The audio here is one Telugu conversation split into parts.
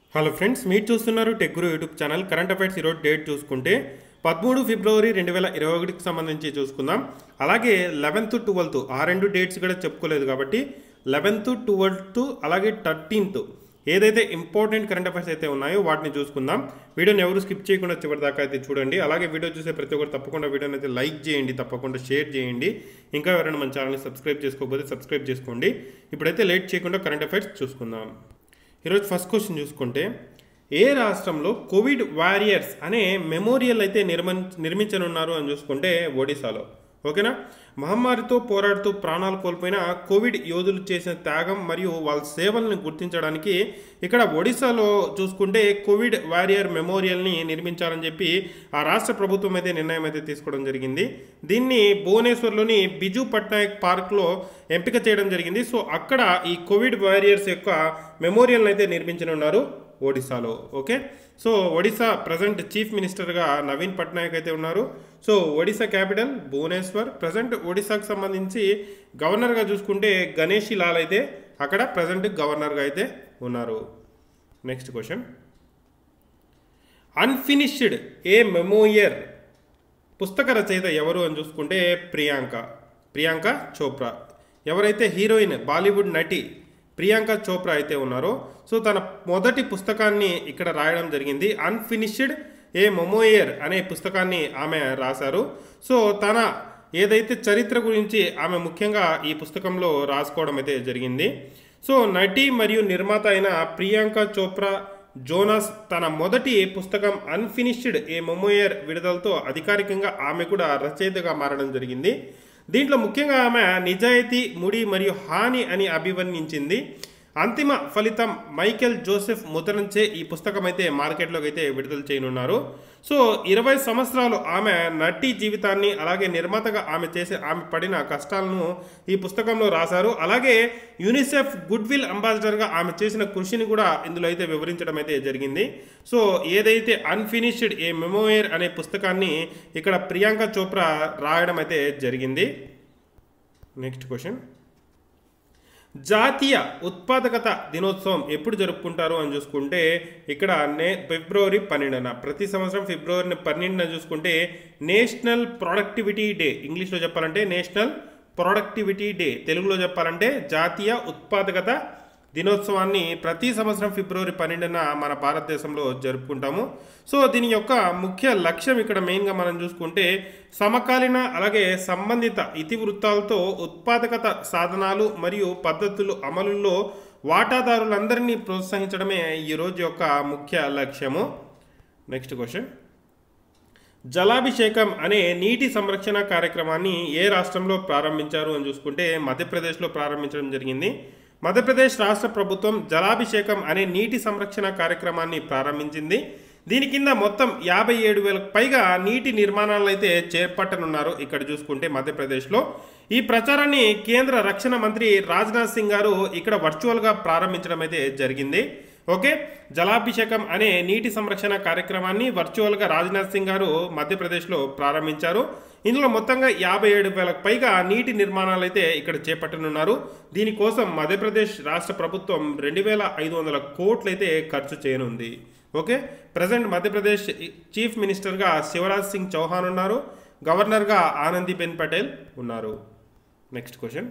హలో ఫ్రెండ్స్ మీరు చూస్తున్నారు tech guru YouTube channel current affairs ఈరోజు డేట్ చూసుకుంటే పదమూడు ఫిబ్రవరి రెండు వేల ఇరవై ఒకటికి సంబంధించి చూసుకుందాం అలాగే లెవెన్త్ ట్వెల్త్ ఆ రెండు డేట్స్ కూడా చెప్పుకోలేదు కాబట్టి లెవెన్త్ ట్వెల్త్ అలాగే థర్టీన్త్ ఏదైతే ఇంపార్టెంట్ కరెంట్ అఫైర్స్ అయితే ఉన్నాయో వాటిని చూసుకుందాం వీడియోని ఎవరు స్కిప్ చేయకుండా చివరి దాకా అయితే చూడండి అలాగే వీడియో చూసే ప్రతి ఒక్కరు తప్పకుండా వీడియోని అయితే లైక్ చేయండి తప్పకుండా షేర్ చేయండి ఇంకా ఎవరైనా మన ఛానల్ని సబ్స్క్రైబ్ చేసుకోకపోతే సబ్స్క్రైబ్ చేసుకోండి ఇప్పుడైతే లేట్ చేయకుండా కరెంట్ అఫైర్స్ చూసుకుందాం ఈరోజు ఫస్ట్ క్వశ్చన్ చూసుకుంటే ఏ రాష్ట్రంలో కోవిడ్ వారియర్స్ అనే మెమోరియల్ అయితే నిర్మ నిర్మించనున్నారు అని చూసుకుంటే ఒడిశాలో ఓకేనా మహమ్మారితో పోరాడుతూ ప్రాణాలు కోల్పోయిన కోవిడ్ యోధులు చేసిన త్యాగం మరియు వాళ్ళ సేవలను గుర్తించడానికి ఇక్కడ ఒడిశాలో చూసుకుంటే కోవిడ్ వారియర్ మెమోరియల్ని నిర్మించాలని చెప్పి ఆ రాష్ట్ర ప్రభుత్వం అయితే నిర్ణయం అయితే తీసుకోవడం జరిగింది దీన్ని భువనేశ్వర్లోని బిజు పట్నాయక్ పార్క్లో ఎంపిక చేయడం జరిగింది సో అక్కడ ఈ కోవిడ్ వారియర్స్ యొక్క మెమోరియల్ని అయితే నిర్మించనున్నారు ఒడిశాలో okay so Odisha present chief మినిస్టర్గా నవీన్ పట్నాయక్ అయితే ఉన్నారు so Odisha capital Bhubaneswar present ఒడిశాకు సంబంధించి గవర్నర్గా చూసుకుంటే గణేషి లాల్ అయితే అక్కడ ప్రజెంట్ గవర్నర్గా అయితే ఉన్నారు next question unfinished a memoir పుస్తక రచయిత ఎవరు అని చూసుకుంటే ప్రియాంక ప్రియాంక చోప్రా ఎవరైతే హీరోయిన్ బాలీవుడ్ నటి ప్రియాంక చోప్రా అయితే ఉన్నారో సో తన మొదటి పుస్తకాన్ని ఇక్కడ రాయడం జరిగింది అన్ఫినిష్డ్ ఏ మొమోయర్ అనే పుస్తకాన్ని ఆమె రాశారు సో తన ఏదైతే చరిత్ర గురించి ఆమె ముఖ్యంగా ఈ పుస్తకంలో రాసుకోవడం అయితే జరిగింది సో నటి మరియు నిర్మాత అయిన ప్రియాంక చోప్రా జోనాస్ తన మొదటి పుస్తకం అన్ఫినిష్డ్ ఏ మొమోయర్ విడుదలతో అధికారికంగా ఆమె కూడా రచయితగా మారడం జరిగింది దీంట్లో ముఖ్యంగా ఆమె నిజాయితీ ముడి మరియు హాని అని అభివర్ణించింది అంతిమ ఫలితం మైకెల్ జోసెఫ్ ముద్రణచే ఈ పుస్తకం అయితే మార్కెట్లోకి అయితే విడుదల చేయనున్నారు సో ఇరవై సంవత్సరాలు ఆమె నటి జీవితాన్ని అలాగే నిర్మాతగా ఆమె చేసే ఆమె పడిన కష్టాలను ఈ పుస్తకంలో రాశారు అలాగే యూనిసెఫ్ గుడ్ విల్ అంబాసిడర్గా ఆమె చేసిన కృషిని కూడా ఇందులో అయితే వివరించడం అయితే జరిగింది సో ఏదైతే అన్ఫినిష్డ్ ఏ మెమోయర్ అనే పుస్తకాన్ని ఇక్కడ ప్రియాంక చోప్రా రాయడం అయితే జరిగింది నెక్స్ట్ క్వశ్చన్ జాతీయ ఉత్పాదకత దినోత్సవం ఎప్పుడు జరుపుకుంటారు అని చూసుకుంటే ఇక్కడ నే ఫిబ్రవరి పన్నెండున ప్రతి సంవత్సరం ఫిబ్రవరి పన్నెండున చూసుకుంటే నేషనల్ ప్రొడక్టివిటీ డే ఇంగ్లీష్లో చెప్పాలంటే నేషనల్ ప్రొడక్టివిటీ డే తెలుగులో చెప్పాలంటే జాతీయ ఉత్పాదకత దినోత్సవాన్ని ప్రతి సంవత్సరం ఫిబ్రవరి పన్నెండున మన భారతదేశంలో జరుపుకుంటాము సో దీని యొక్క ముఖ్య లక్ష్యం ఇక్కడ మెయిన్గా మనం చూసుకుంటే సమకాలీన అలాగే సంబంధిత ఇతివృత్తాలతో ఉత్పాదకత సాధనాలు మరియు పద్ధతులు అమలులో వాటాదారులందరినీ ప్రోత్సహించడమే ఈ రోజు యొక్క ముఖ్య లక్ష్యము నెక్స్ట్ క్వశ్చన్ జలాభిషేకం అనే నీటి సంరక్షణ కార్యక్రమాన్ని ఏ రాష్ట్రంలో ప్రారంభించారు అని చూసుకుంటే మధ్యప్రదేశ్లో ప్రారంభించడం జరిగింది మధ్యప్రదేశ్ రాష్ట్ర ప్రభుత్వం జలాభిషేకం అనే నీటి సంరక్షణ కార్యక్రమాన్ని ప్రారంభించింది దీని కింద మొత్తం యాభై ఏడు వేలకు పైగా నీటి నిర్మాణాలు అయితే చేపట్టనున్నారు ఇక్కడ చూసుకుంటే మధ్యప్రదేశ్లో ఈ ప్రచారాన్ని కేంద్ర రక్షణ మంత్రి రాజ్నాథ్ సింగ్ గారు ఇక్కడ వర్చువల్గా ప్రారంభించడం అయితే జరిగింది ఓకే జలాభిషేకం అనే నీటి సంరక్షణ కార్యక్రమాన్ని వర్చువల్గా రాజ్నాథ్ సింగ్ గారు మధ్యప్రదేశ్లో ప్రారంభించారు ఇందులో మొత్తంగా యాభై ఏడు వేలకు పైగా నీటి నిర్మాణాలు అయితే ఇక్కడ చేపట్టనున్నారు దీనికోసం మధ్యప్రదేశ్ రాష్ట్ర ప్రభుత్వం రెండు వేల ఐదు వందల కోట్లు అయితే ఖర్చు చేయనుంది ఓకే ప్రజెంట్ మధ్యప్రదేశ్ చీఫ్ మినిస్టర్గా శివరాజ్ సింగ్ చౌహాన్ ఉన్నారు గవర్నర్గా ఆనందీబెన్ పటేల్ ఉన్నారు నెక్స్ట్ క్వశ్చన్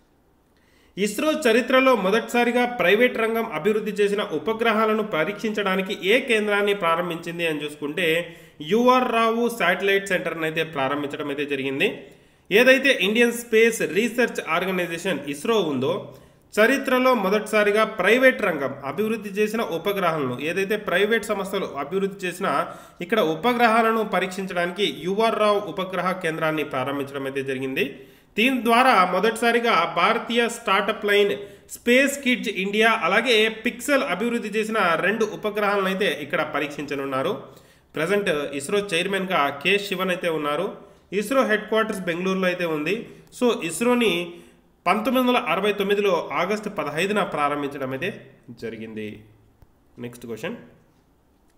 ఇస్రో చరిత్రలో మొదటిసారిగా ప్రైవేట్ రంగం అభివృద్ధి చేసిన ఉపగ్రహాలను పరీక్షించడానికి ఏ కేంద్రాన్ని ప్రారంభించింది అని చూసుకుంటే యుఆర్ రావు శాటిలైట్ సెంటర్ని అయితే ప్రారంభించడం అయితే జరిగింది ఏదైతే Indian space research organisation ISRO ఉందో చరిత్రలో మొదటిసారిగా ప్రైవేట్ రంగం అభివృద్ధి చేసిన ఉపగ్రహాలను ఏదైతే ప్రైవేట్ సంస్థలు అభివృద్ధి చేసిన ఇక్కడ ఉపగ్రహాలను పరీక్షించడానికి యుఆర్ రావు ఉపగ్రహ కేంద్రాన్ని ప్రారంభించడం అయితే జరిగింది దీని ద్వారా మొదటిసారిగా భారతీయ startup line space kids India అలాగే పిక్సెల్ అభివృద్ధి చేసిన రెండు ఉపగ్రహాలను అయితే ఇక్కడ పరీక్షించనున్నారు ప్రజెంట్ ఇస్రో చైర్మన్గా కె శివన్ అయితే ఉన్నారు ఇస్రో హెడ్ క్వార్టర్స్ బెంగళూరులో అయితే ఉంది సో ఇస్రోని పంతొమ్మిది వందల అరవై తొమ్మిదిలో ఆగస్టు పదహైదున ప్రారంభించడం అయితే జరిగింది నెక్స్ట్ క్వశ్చన్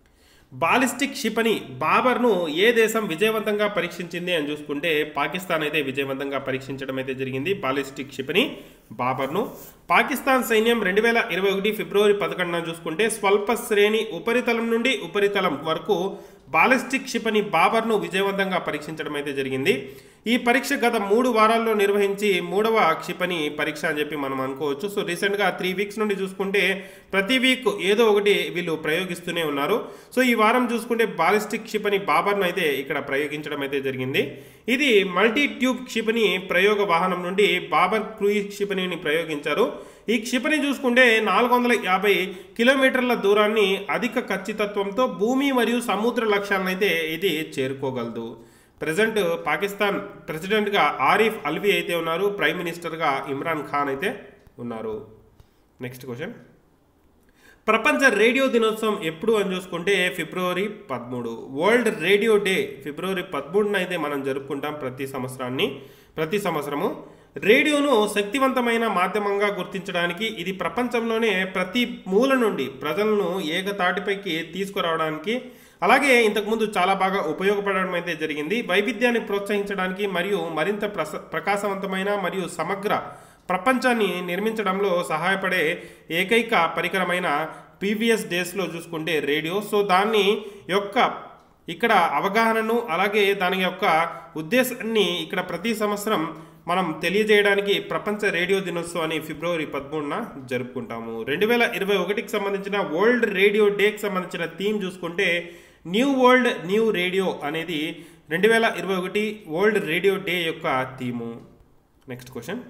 బాలిస్టిక్ క్షిపణి బాబర్ను ఏ దేశం విజయవంతంగా పరీక్షించింది అని చూసుకుంటే పాకిస్తాన్ అయితే విజయవంతంగా పరీక్షించడం అయితే జరిగింది బాలిస్టిక్ క్షిపణి బాబర్ను పాకిస్తాన్ సైన్యం రెండు వేల ఇరవై ఒకటి ఫిబ్రవరి పదకొండున చూసుకుంటే స్వల్ప శ్రేణి ఉపరితలం నుండి ఉపరితలం వరకు బాలిస్టిక్ క్షిపణి బాబర్ను విజయవంతంగా పరీక్షించడం అయితే జరిగింది ఈ పరీక్ష గత మూడు వారాల్లో నిర్వహించి మూడవ క్షిపణి పరీక్ష అని చెప్పి మనం అనుకోవచ్చు సో రీసెంట్గా త్రీ వీక్స్ నుండి చూసుకుంటే ప్రతి వీక్ ఏదో ఒకటి వీళ్ళు ప్రయోగిస్తూనే ఉన్నారు సో ఈ వారం చూసుకుంటే బాలిస్టిక్ క్షిపణి బాబర్ను అయితే ఇక్కడ ప్రయోగించడం అయితే జరిగింది ఇది మల్టీ ట్యూబ్ క్షిపణి ప్రయోగ వాహనం నుండి బాబర్ క్రూయిజ్ క్షిపణిని ప్రయోగించారు ఈ క్షిపణి చూసుకుంటే నాలుగు వందల యాభై కిలోమీటర్ల దూరాన్ని అధిక ఖచ్చితత్వంతో భూమి మరియు సముద్ర లక్ష్యాలను అయితే ఇది చేరుకోగలదు ప్రజెంట్ పాకిస్తాన్ ప్రెసిడెంట్గా ఆరిఫ్ అల్వి అయితే ఉన్నారు ప్రైమ్ మినిస్టర్గా ఇమ్రాన్ ఖాన్ అయితే ఉన్నారు నెక్స్ట్ క్వశ్చన్ ప్రపంచ రేడియో దినోత్సవం ఎప్పుడు అని చూసుకుంటే ఫిబ్రవరి పదమూడు వరల్డ్ రేడియో డే ఫిబ్రవరి పదమూడున అయితే మనం జరుపుకుంటాం ప్రతి సంవత్సరాన్ని ప్రతి సంవత్సరము రేడియోను శక్తివంతమైన మాధ్యమంగా గుర్తించడానికి ఇది ప్రపంచంలోనే ప్రతి మూల నుండి ప్రజలను ఏకతాటిపైకి తీసుకురావడానికి అలాగే ఇంతకుముందు చాలా బాగా ఉపయోగపడడం అయితే జరిగింది వైవిధ్యాన్ని ప్రోత్సహించడానికి మరియు మరింత ప్రస ప్రకాశవంతమైన మరియు సమగ్ర ప్రపంచాన్ని నిర్మించడంలో సహాయపడే ఏకైక పరికరమైన పీవీఎస్ డేస్లో చూసుకుంటే రేడియో సో దాన్ని యొక్క ఇక్కడ అవగాహనను అలాగే దాని యొక్క ఉద్దేశాన్ని ఇక్కడ ప్రతి సంవత్సరం మనం తెలియజేయడానికి ప్రపంచ రేడియో దినోత్సవాన్ని ఫిబ్రవరి పదమూడున జరుపుకుంటాము రెండు వేల ఇరవై ఒకటికి సంబంధించిన వరల్డ్ రేడియో డేకి సంబంధించిన థీమ్ చూసుకుంటే న్యూ వరల్డ్ న్యూ రేడియో అనేది రెండు వేల ఇరవై ఒకటి వరల్డ్ రేడియో డే యొక్క థీము నెక్స్ట్ క్వశ్చన్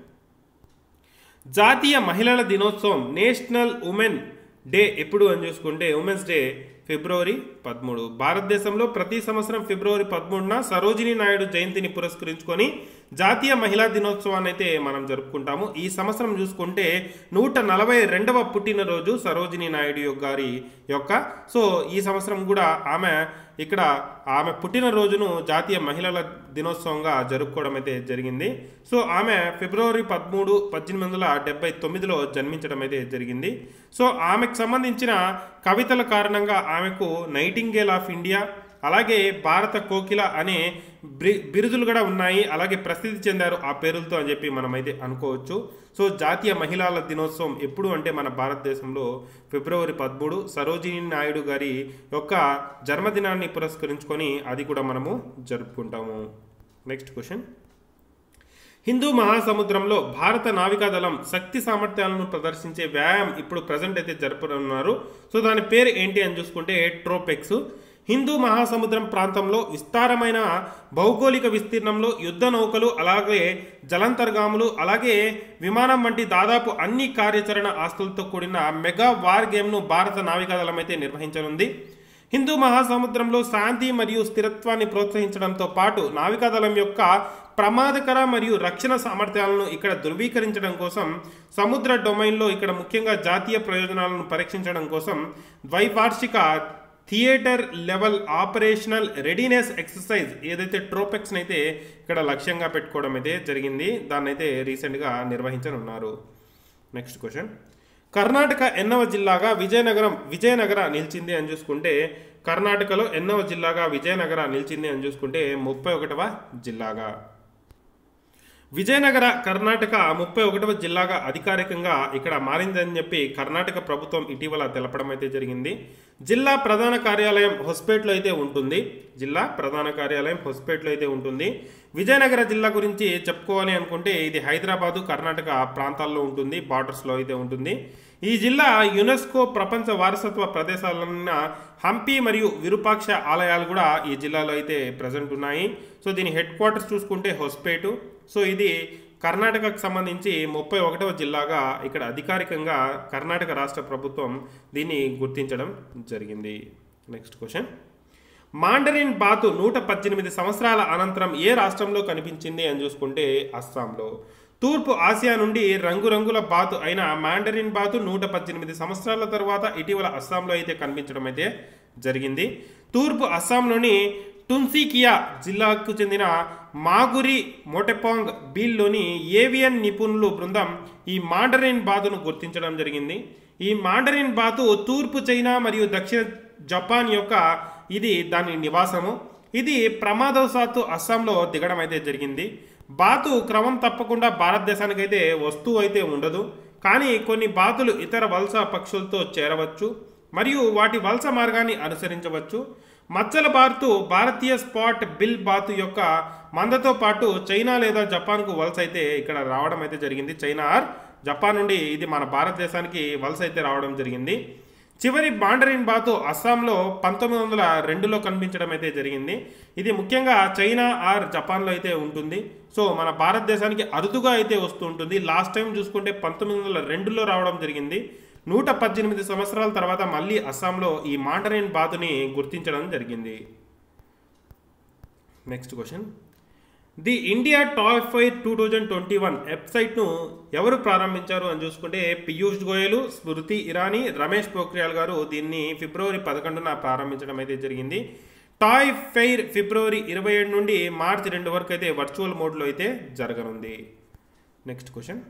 జాతీయ మహిళల దినోత్సవం నేషనల్ ఉమెన్ డే ఎప్పుడు అని చూసుకుంటే ఉమెన్స్ డే ఫిబ్రవరి పదమూడు భారతదేశంలో ప్రతి సంవత్సరం ఫిబ్రవరి పదమూడున సరోజిని నాయుడు జయంతిని పురస్కరించుకొని జాతీయ మహిళా దినోత్సవాన్ని అయితే మనం జరుపుకుంటాము ఈ సంవత్సరం చూసుకుంటే నూట నలభై రెండవ పుట్టినరోజు సరోజిని నాయుడు గారి యొక్క సో ఈ సంవత్సరం కూడా ఆమె ఇక్కడ ఆమె పుట్టినరోజును జాతీయ మహిళల దినోత్సవంగా జరుపుకోవడం అయితే జరిగింది సో ఆమె ఫిబ్రవరి పదమూడు పద్దెనిమిది వందల డెబ్బై తొమ్మిదిలో జన్మించడం అయితే జరిగింది సో ఆమెకు సంబంధించిన కవితల కారణంగా ఆమెకు నైటింగేల్ ఆఫ్ ఇండియా అలాగే భారత కోకిల అనే బ్రి బిరుదులు కూడా ఉన్నాయి అలాగే ప్రసిద్ధి చెందారు ఆ పేరులతో అని చెప్పి మనమైతే అనుకోవచ్చు సో జాతీయ మహిళల దినోత్సవం ఎప్పుడు అంటే మన భారతదేశంలో ఫిబ్రవరి పదమూడు సరోజిని నాయుడు గారి యొక్క జన్మదినాన్ని పురస్కరించుకొని అది కూడా మనము జరుపుకుంటాము నెక్స్ట్ క్వశ్చన్ హిందూ మహాసముద్రంలో భారత నావికాదళం శక్తి సామర్థ్యాలను ప్రదర్శించే వ్యాయామం ఇప్పుడు ప్రజెంట్ అయితే జరుపుతున్నారు సో దాని పేరు ఏంటి అని చూసుకుంటే ట్రోపెక్స్ హిందూ మహాసముద్రం ప్రాంతంలో విస్తారమైన భౌగోళిక విస్తీర్ణంలో యుద్ధ నౌకలు అలాగే జలంతర్గాములు అలాగే విమానం వంటి దాదాపు అన్ని కార్యాచరణ ఆస్తులతో కూడిన మెగా వార్ గేమ్ను భారత నావికాదళం అయితే నిర్వహించనుంది హిందూ మహాసముద్రంలో శాంతి మరియు స్థిరత్వాన్ని ప్రోత్సహించడంతో పాటు నావికాదళం యొక్క ప్రమాదకర మరియు రక్షణ సామర్థ్యాలను ఇక్కడ ధృవీకరించడం కోసం సముద్ర డొమైన్లో ఇక్కడ ముఖ్యంగా జాతీయ ప్రయోజనాలను పరీక్షించడం కోసం ద్వైవార్షిక theatre level operational readiness exercise ఏదైతే ట్రోపెక్స్ని అయితే ఇక్కడ లక్ష్యంగా పెట్టుకోవడం అయితే జరిగింది దాన్ని అయితే రీసెంట్గా నిర్వహించనున్నారు నెక్స్ట్ క్వశ్చన్ కర్ణాటక ఎన్నవ జిల్లాగా విజయనగరం విజయనగర నిలిచింది అని చూసుకుంటే కర్ణాటకలో ఎన్నవ జిల్లాగా విజయనగర నిలిచింది అని చూసుకుంటే ముప్పై ఒకటవ జిల్లాగా విజయనగర కర్ణాటక ముప్పై ఒకటవ జిల్లాగా అధికారికంగా ఇక్కడ మారిందని చెప్పి కర్ణాటక ప్రభుత్వం ఇటీవల తెలపడం అయితే జరిగింది జిల్లా ప్రధాన కార్యాలయం హొస్పేట్లో అయితే ఉంటుంది జిల్లా ప్రధాన కార్యాలయం హొస్పేట్లో అయితే ఉంటుంది విజయనగర జిల్లా గురించి చెప్పుకోవాలి అనుకుంటే ఇది హైదరాబాదు కర్ణాటక ప్రాంతాల్లో ఉంటుంది బార్డర్స్లో అయితే ఉంటుంది ఈ జిల్లా యునెస్కో ప్రపంచ వారసత్వ ప్రదేశాలన్న హంపి మరియు విరూపాక్ష ఆలయాలు కూడా ఈ జిల్లాలో అయితే ప్రజెంట్ ఉన్నాయి సో దీని హెడ్ క్వార్టర్స్ చూసుకుంటే హొస్పేటు సో ఇది కర్ణాటకకు సంబంధించి ముప్పై ఒకటవ జిల్లాగా ఇక్కడ అధికారికంగా కర్ణాటక రాష్ట్ర ప్రభుత్వం దీన్ని గుర్తించడం జరిగింది నెక్స్ట్ క్వశ్చన్ మాండరిన్ బాతు నూట పద్దెనిమిది సంవత్సరాల అనంతరం ఏ రాష్ట్రంలో కనిపించింది అని చూసుకుంటే అస్సాంలో తూర్పు ఆసియా నుండి రంగురంగుల బాతు అయిన మాండరిన్ బాతు నూట పద్దెనిమిది సంవత్సరాల తర్వాత ఇటీవల అస్సాంలో అయితే కనిపించడం అయితే జరిగింది తూర్పు అస్సాంలోని టున్సికియా జిల్లాకు చెందిన మాగురి మోటెపాంగ్ బీల్లోని ఏవియన్ నిపుణులు బృందం ఈ మాండరిన్ బాతును గుర్తించడం జరిగింది ఈ మాండరిన్ బాతు తూర్పు చైనా మరియు దక్షిణ జపాన్ యొక్క ఇది దాని నివాసము ఇది ప్రమాదవశాత్తు అస్సాంలో దిగడం అయితే జరిగింది బాతు క్రమం తప్పకుండా భారతదేశానికి అయితే వస్తువు అయితే ఉండదు కానీ కొన్ని బాతులు ఇతర వలస పక్షులతో చేరవచ్చు మరియు వాటి వలస మార్గాన్ని అనుసరించవచ్చు మచ్చల బాతు భారతీయ స్పాట్ బిల్ బాతు యొక్క మందతో పాటు చైనా లేదా జపాన్కు వలస అయితే ఇక్కడ రావడం అయితే జరిగింది చైనా ఆర్ జపాన్ నుండి ఇది మన భారతదేశానికి వలస అయితే రావడం జరిగింది చివరి బాండరిన్ బాతు అస్సాంలో పంతొమ్మిది వందల రెండులో కనిపించడం అయితే జరిగింది ఇది ముఖ్యంగా చైనా ఆర్ జపాన్లో అయితే ఉంటుంది సో మన భారతదేశానికి అరుదుగా అయితే వస్తూ ఉంటుంది లాస్ట్ టైం చూసుకుంటే పంతొమ్మిది వందల రెండులో రావడం జరిగింది నూట పద్దెనిమిది సంవత్సరాల తర్వాత మళ్ళీ అస్సాంలో ఈ మాండరిన్ బాతుని గుర్తించడం జరిగింది next question the India toy fair two thousand twenty one వెబ్సైట్ను ఎవరు ప్రారంభించారు అని చూసుకుంటే పీయూష్ గోయల్ స్మృతి ఇరానీ రమేష్ పోఖ్రియాల్ గారు దీన్ని ఫిబ్రవరి పదకొండున ప్రారంభించడం అయితే జరిగింది టాయ్ ఫెయిర్ ఫిబ్రవరి ఇరవై ఏడు నుండి మార్చి రెండు వరకు అయితే వర్చువల్ మోడ్లో అయితే జరగనుంది నెక్స్ట్ క్వశ్చన్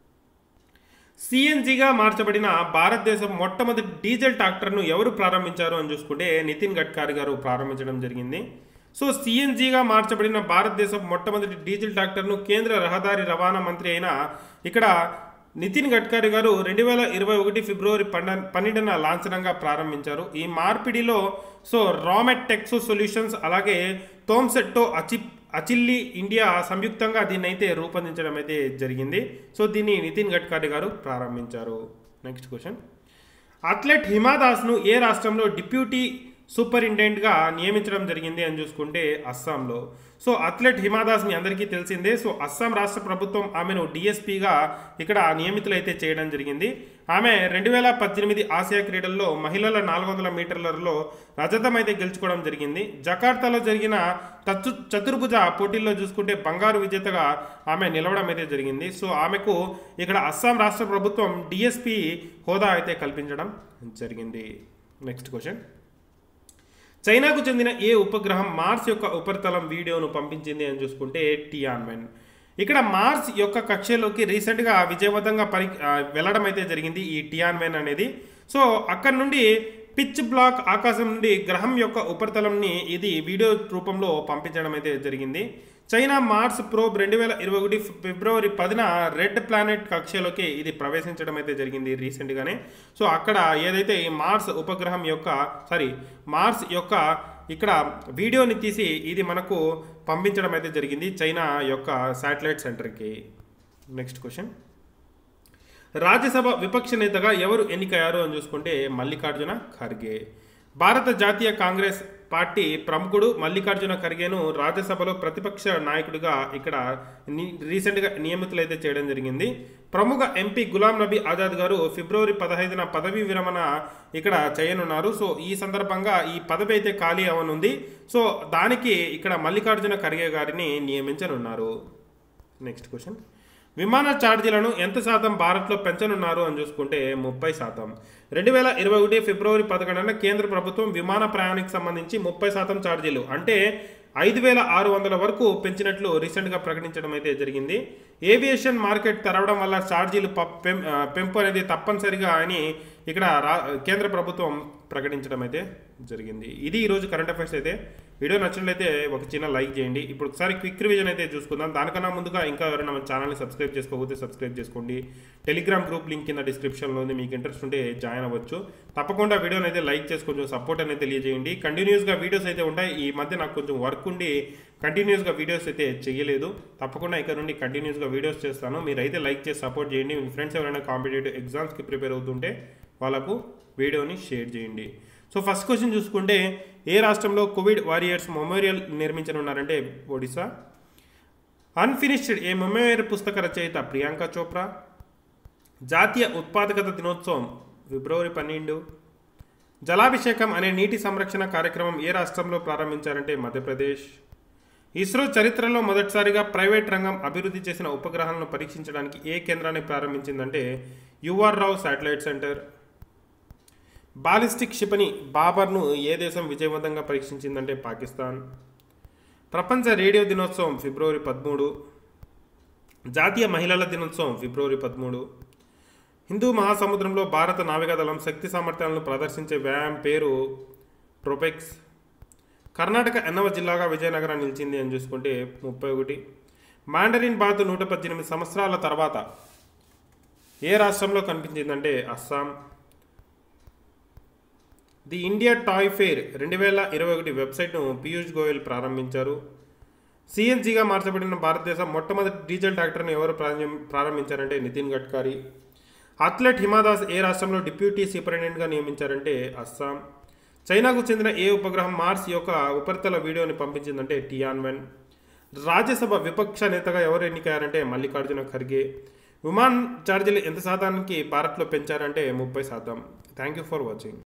సిఎన్జిగా మార్చబడిన భారతదేశం మొట్టమొదటి డీజిల్ ట్రాక్టర్ను ఎవరు ప్రారంభించారు అని చూసుకుంటే నితిన్ గడ్కరీ గారు ప్రారంభించడం జరిగింది సో సిఎన్జిగా మార్చబడిన భారతదేశం మొట్టమొదటి డీజిల్ ట్రాక్టర్ను కేంద్ర రహదారి రవాణా మంత్రి అయిన ఇక్కడ నితిన్ గడ్కరీ గారు రెండు వేల ఇరవై ఒకటి ఫిబ్రవరి పన్న పన్నెండున లాంఛనంగా ప్రారంభించారు ఈ మార్పిడిలో సో రామెట్ టెక్స్ సొల్యూషన్స్ అలాగే తోమ్సెట్టో అచి అచిల్లి ఇండియా సంయుక్తంగా దీన్ని అయితే రూపొందించడం అయితే జరిగింది సో దీన్ని నితిన్ గడ్కరీ గారు ప్రారంభించారు నెక్స్ట్ క్వశ్చన్ అథ్లెట్ హిమాదాస్ను ఏ రాష్ట్రంలో డిప్యూటీ సూపరింటెండెంట్గా నియమించడం జరిగింది అని చూసుకుంటే అస్సాంలో సో అథ్లెట్ హిమాదాస్ మీ అందరికీ తెలిసిందే సో అస్సాం రాష్ట్ర ప్రభుత్వం ఆమెను డిఎస్పీగా ఇక్కడ నియమితులైతే చేయడం జరిగింది ఆమె రెండు వేల పద్దెనిమిది ఆసియా క్రీడల్లో మహిళల నాలుగు వందల మీటర్లలో రజతం అయితే గెలుచుకోవడం జరిగింది జకార్తాలో జరిగిన తచ్చు చతుర్భుజ పోటీల్లో చూసుకుంటే బంగారు విజేతగా ఆమె నిలవడం అయితే జరిగింది సో ఆమెకు ఇక్కడ అస్సాం రాష్ట్ర ప్రభుత్వం డిఎస్పీ హోదా అయితే కల్పించడం జరిగింది నెక్స్ట్ క్వశ్చన్ చైనాకు చెందిన ఏ ఉపగ్రహం మార్స్ యొక్క ఉపరితలం వీడియోను పంపించింది అని చూసుకుంటే టియాన్మెన్ ఇక్కడ మార్స్ యొక్క కక్షలోకి రీసెంట్గా విజయవంతంగా పరి ఆ, వెళ్ళడం అయితే జరిగింది ఈ టియాన్మెన్ అనేది సో అక్కడ నుండి పిచ్ బ్లాక్ ఆకాశం నుండి గ్రహం యొక్క ఉపరితలంని ఇది వీడియో రూపంలో పంపించడం అయితే జరిగింది చైనా మార్స్ ప్రోబ్ రెండు వేల ఇరవై ఒకటి ఫిబ్రవరి పదిన రెడ్ ప్లానెట్ కక్షలోకి ఇది ప్రవేశించడం అయితే జరిగింది రీసెంట్గానే సో అక్కడ ఏదైతే ఈ మార్స్ ఉపగ్రహం యొక్క సారీ మార్స్ యొక్క ఇక్కడ వీడియోని తీసి ఇది మనకు పంపించడం అయితే జరిగింది చైనా యొక్క శాటిలైట్ సెంటర్కి నెక్స్ట్ క్వశ్చన్ రాజ్యసభ విపక్ష నేతగా ఎవరు ఎన్నికయ్యారు అని చూసుకుంటే మల్లికార్జున ఖర్గే భారత జాతీయ కాంగ్రెస్ పార్టీ ప్రముఖుడు మల్లికార్జున ఖర్గేను రాజ్యసభలో ప్రతిపక్ష నాయకుడిగా ఇక్కడ ని- రీసెంట్గా నియమితులైతే చేయడం జరిగింది ప్రముఖ ఎంపీ గులాం నబీ ఆజాద్ గారు ఫిబ్రవరి పదహైదున పదవీ విరమణ ఇక్కడ చేయనున్నారు సో ఈ సందర్భంగా ఈ పదవి అయితే ఖాళీ అవనుంది సో దానికి ఇక్కడ మల్లికార్జున ఖర్గే గారిని నియమించనున్నారు నెక్స్ట్ క్వశ్చన్ విమాన ఛార్జీలను ఎంత శాతం భారత్లో పెంచనున్నారు అని చూసుకుంటే ముప్పై శాతం రెండు వేల ఇరవై ఒకటి ఫిబ్రవరి పదకొండున కేంద్ర ప్రభుత్వం విమాన ప్రయాణానికి సంబంధించి ముప్పై శాతం ఛార్జీలు అంటే ఐదు వేల ఆరు వందల వరకు పెంచినట్లు రీసెంట్గా ప్రకటించడం అయితే జరిగింది ఏవియేషన్ మార్కెట్ తెరవడం వల్ల ఛార్జీలు ప- పెం- ఆ, పెంపు అనేది తప్పనిసరిగా అని ఇక్కడ రా కేంద్ర ప్రభుత్వం ప్రకటించడం అయితే జరిగింది ఇది ఈరోజు కరెంట్ అఫైర్స్ అయితే వీడియో నచ్చినట్లయితే ఒక చిన్న లైక్ చేయండి ఇప్పుడు ఒకసారి క్విక్ రివిజన్ అయితే చూసుకుందాం దానికన్నా ముందుగా ఇంకా ఎవరైనా మన ఛానల్ని సబ్స్క్రైబ్ చేసుకోకపోతే సబ్స్క్రైబ్ చేసుకోండి టెలిగ్రామ్ గ్రూప్ లింక్ కింద డిస్క్రిప్షన్లో ఉంది మీకు ఇంట్రెస్ట్ ఉంటే జాయిన్ అవ్వచ్చు తప్పకుండా వీడియోని అయితే లైక్ చేసి కొంచెం సపోర్ట్ అనేది తెలియజేయండి కంటిన్యూస్గా వీడియోస్ అయితే ఉంటాయి ఈ మధ్య నాకు కొంచెం వర్క్ ఉండి కంటిన్యూస్గా వీడియోస్ అయితే చేయలేదు తప్పకుండా ఇక్కడ నుండి కంటిన్యూస్గా వీడియోస్ చేస్తాను మీరైతే లైక్ చేసి సపోర్ట్ చేయండి మీ ఫ్రెండ్స్ ఎవరైనా కాంపిటేటివ్ ఎగ్జామ్స్కి ప్రిపేర్ అవుతుంటే వాళ్ళకు వీడియోని షేర్ చేయండి సో ఫస్ట్ క్వశ్చన్ చూసుకుంటే ఏ రాష్ట్రంలో కోవిడ్ వారియర్స్ మెమోరియల్ నిర్మించనున్నారంటే ఒడిశా అన్ఫినిష్డ్ ఏ మెమోరియల్ పుస్తక రచయిత ప్రియాంక చోప్రా జాతీయ ఉత్పాదకత దినోత్సవం ఫిబ్రవరి పన్నెండు జలాభిషేకం అనే నీటి సంరక్షణ కార్యక్రమం ఏ రాష్ట్రంలో ప్రారంభించారంటే మధ్యప్రదేశ్ ఇస్రో చరిత్రలో మొదటిసారిగా ప్రైవేట్ రంగం అభివృద్ధి చేసిన ఉపగ్రహాలను పరీక్షించడానికి ఏ కేంద్రాన్ని ప్రారంభించిందంటే U R Rao satellite centre ballistic క్షిపణి బాబర్ను ఏ దేశం విజయవంతంగా పరీక్షించిందంటే పాకిస్తాన్ ప్రపంచ రేడియో దినోత్సవం ఫిబ్రవరి పదమూడు జాతీయ మహిళల దినోత్సవం ఫిబ్రవరి పదమూడు హిందూ మహాసముద్రంలో భారత నావికాదళం శక్తి సామర్థ్యాలను ప్రదర్శించే వ్యాయామం పేరు ట్రోపెక్స్ కర్ణాటక ఎన్నవ జిల్లాగా విజయనగరం నిలిచింది అని చూసుకుంటే ముప్పై ఒకటి మాండరిన్ బాత్ నూట పద్దెనిమిది సంవత్సరాల తర్వాత ఏ రాష్ట్రంలో కనిపించిందంటే Assam the India toy fair రెండు వేల ఇరవై ఒకటి వెబ్సైట్ను పీయూష్ గోయల్ ప్రారంభించారు సిఎన్జిగా మార్చబడిన భారతదేశం మొట్టమొదటి డీజిల్ ట్రాక్టర్ను ఎవరు ప్రారంభం- ప్రారంభించారంటే నితిన్ గడ్కరీ అథ్లెట్ హిమాదాస్ ఏ రాష్ట్రంలో డిప్యూటీ సూపరింటెండెంట్గా నియమించారంటే అస్సాం చైనాకు చెందిన ఏ ఉపగ్రహం మార్స్ యొక్క ఉపరితల వీడియోని పంపించిందంటే టియాన్వెన్ రాజ్యసభ విపక్ష నేతగా ఎవరు ఎన్నికయ్యారంటే మల్లికార్జున ఖర్గే విమాన్ ఛార్జీలు ఎంత శాతానికి భారత్లో పెంచారంటే ముప్పై శాతం థ్యాంక్ యూ ఫర్ వాచింగ్